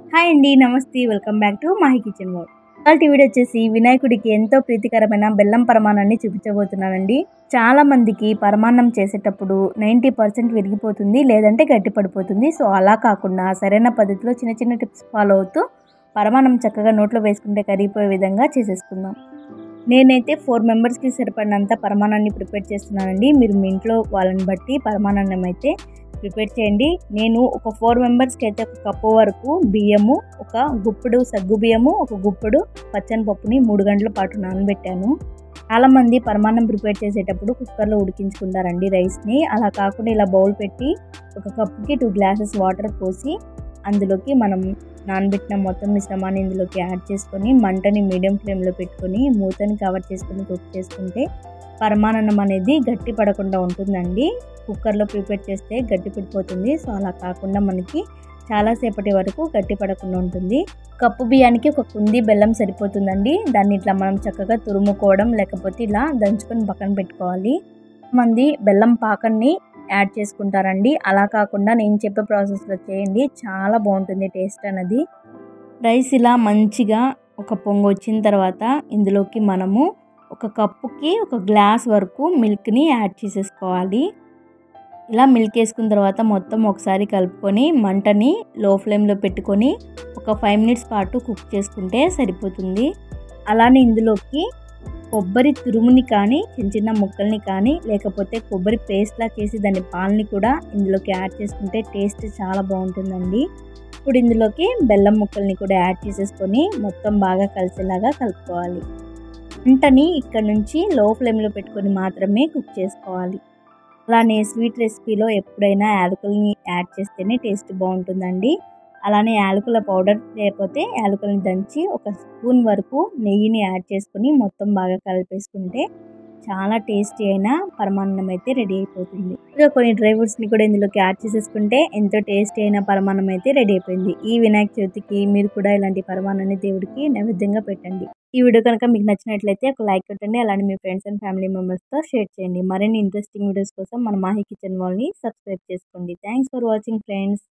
hi అండి నమస్తే welcome back to Mahi kitchen world ఇవాళ వీడియో వచ్చేసి వినాయకుడికి ఎంతో ప్రీతికరమైన బెల్లం పరమాణాన్ని చూపించబోతున్నానండి చాలా మందికి పరమాన్నం చేసేటప్పుడు నైంటీ పర్సెంట్ విరిగిపోతుంది లేదంటే గట్టి పడిపోతుంది సో అలా కాకుండా సరైన పద్ధతిలో చిన్న చిన్న టిప్స్ ఫాలో అవుతూ పరమాన్నం చక్కగా నోట్లో వేసుకుంటే కరిగిపోయే విధంగా చేసేసుకుందాం నేనైతే ఫోర్ మెంబర్స్కి సరిపడినంత పరమాణాన్ని ప్రిపేర్ చేస్తున్నానండి మీరు మీ ఇంట్లో వాళ్ళని బట్టి పరమాన్నం అయితే ప్రిపేర్ చేయండి నేను ఒక ఫోర్ మెంబర్స్కి అయితే ఒక కప్పు వరకు బియ్యము ఒక గుప్పుడు సగ్గు బియ్యము ఒక గుప్పుడు పచ్చని పప్పుని మూడు గంటల పాటు నానబెట్టాను చాలామంది పరమాన్నం ప్రిపేర్ చేసేటప్పుడు కుక్కర్లో ఉడికించుకుంటారండి రైస్ని అలా కాకుండా ఇలా బౌల్ పెట్టి ఒక కప్పుకి టూ గ్లాసెస్ వాటర్ పోసి అందులోకి మనం నానబెట్టిన మొత్తం మిశ్రమాన్ని ఇందులోకి యాడ్ చేసుకొని మంటని మీడియం ఫ్లేమ్లో పెట్టుకొని మూతని కవర్ చేసుకొని కుక్ చేసుకుంటే పరమాన్నం అనేది గట్టి పడకుండా ఉంటుందండి కుక్కర్లో ప్రిపేర్ చేస్తే గట్టి పడిపోతుంది సో అలా కాకుండా మనకి చాలాసేపటి వరకు గట్టి పడకుండా ఉంటుంది కప్పు బియ్యానికి ఒక కుంది బెల్లం సరిపోతుందండి దాన్ని ఇట్లా మనం చక్కగా తురుముకోవడం లేకపోతే ఇలా దంచుకొని పక్కన పెట్టుకోవాలి మంది బెల్లం పాకన్ని యాడ్ చేసుకుంటారండి అలా కాకుండా నేను చెప్పే ప్రాసెస్లో చేయండి చాలా బాగుంటుంది టేస్ట్ అనేది రైస్ ఇలా మంచిగా ఒక పొంగు వచ్చిన తర్వాత ఇందులోకి మనము ఒక కప్పుకి ఒక గ్లాస్ వరకు మిల్క్ని యాడ్ చేసేసుకోవాలి ఇలా మిల్క్ వేసుకున్న తర్వాత మొత్తం ఒకసారి కలుపుకొని మంటని లో ఫ్లేమ్లో పెట్టుకొని ఒక ఫైవ్ మినిట్స్ పాటు కుక్ చేసుకుంటే సరిపోతుంది అలానే ఇందులోకి కొబ్బరి తురుముని కానీ చిన్న చిన్న ముక్కల్ని కానీ లేకపోతే కొబ్బరి పేస్ట్లా చేసి దాని పాలని కూడా ఇందులోకి యాడ్ చేసుకుంటే టేస్ట్ చాలా బాగుంటుందండి ఇప్పుడు ఇందులోకి బెల్లం ముక్కల్ని కూడా యాడ్ చేసేసుకొని మొత్తం బాగా కలిసేలాగా కలుపుకోవాలి వంటని ఇక్కడ నుంచి లో ఫ్లేమ్లో పెట్టుకొని మాత్రమే కుక్ చేసుకోవాలి అలానే స్వీట్ రెసిపీలో ఎప్పుడైనా యాలకుల్ని యాడ్ చేస్తేనే టేస్ట్ బాగుంటుందండి అలానే యాలకుల పౌడర్ లేకపోతే యాలకుల్ని దంచి ఒక స్పూన్ వరకు నెయ్యిని యాడ్ చేసుకొని మొత్తం బాగా కలిపేసుకుంటే చాలా టేస్టీ అయిన పరమాన్నం అయితే రెడీ అయిపోతుంది ఇంకా కొన్ని డ్రై ఫ్రూట్స్ని కూడా ఇందులోకి యాడ్ చేసేసుకుంటే ఎంతో టేస్టీ అయిన పరమాన్నం అయితే రెడీ అయిపోయింది ఈ వినాయక చవితికి మీరు కూడా ఇలాంటి పరమాన్నాన్ని దేవుడికి నైవేద్యంగా పెట్టండి ఈ వీడియో కనుక మీకు నచ్చినట్లయితే ఒక లైక్ కొట్టండి అలానే మీ ఫ్రెండ్స్ అండ్ ఫ్యామిలీ మెంబర్స్తో షేర్ చేయండి మరిన్ని ఇంట్రెస్టింగ్ వీడియోస్ కోసం మన మాహి కిచెన్ వాళ్ళని సబ్స్క్రైబ్ చేసుకోండి థ్యాంక్స్ ఫర్ వాచింగ్ ఫ్రెండ్స్